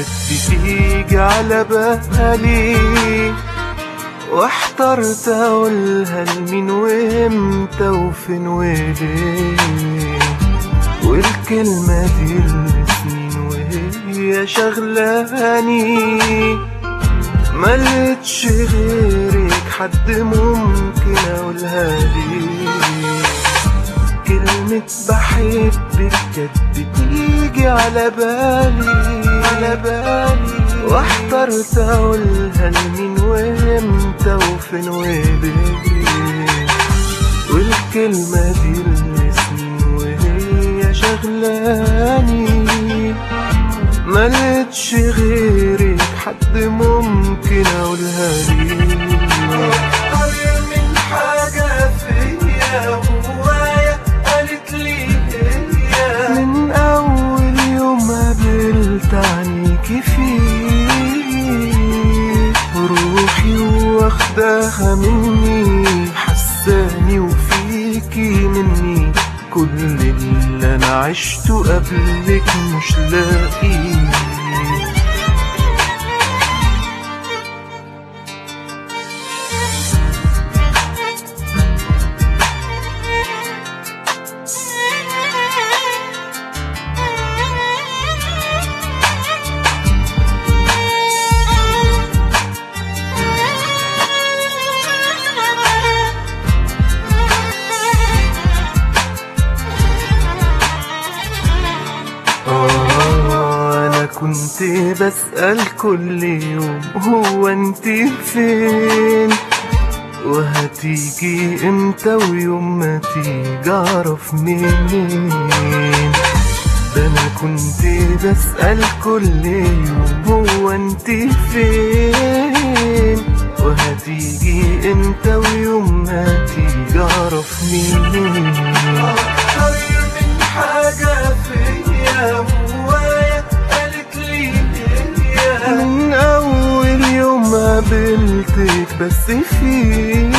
بجد تيجي على بالي واحترت اقولها لمين وامتى وفين وليه والكلمة دي اللي سنين وهي شغلاني ملقتش غيرك حد ممكن اقولها ليه كلمة بحبك جد تيجي على بالي على بالي واحترت اقولها لمين وامتى وفين وليه والكلمة دي اللي سنين وهي شغلاني ملقتش غيرك حد ممكن اقولها ليه اكتر من حاجة فيا جوايا قالت لي هي من اول يوم قابلت عنيكي فيه روحي واخداها مني حساني وفيكي مني كل اللي انا عشته قبلك مش لاقيه آه أنا كنت بسأل كل يوم هو انت فين وهتيجي امتى ويوم ما تيجي اعرف منين ده انا كنت بسأل كل يوم هو انت فين وهتيجي امتى ويوم ما تيجي اعرف منين اكتر من حاجة فيا جوايا قالت لي هي من اول يوم قابلتك بس فيك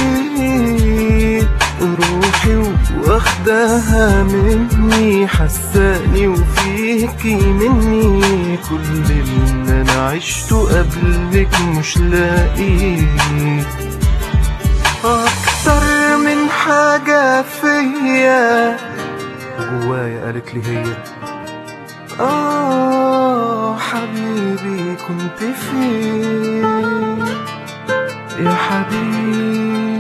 روحي واخداها مني حساني وفيكي مني كل اللي انا عشته قبلك مش لاقيه اكتر من حاجة فيا جوايا قالت لي هي آه حبيبي كنت فين يا حبيبي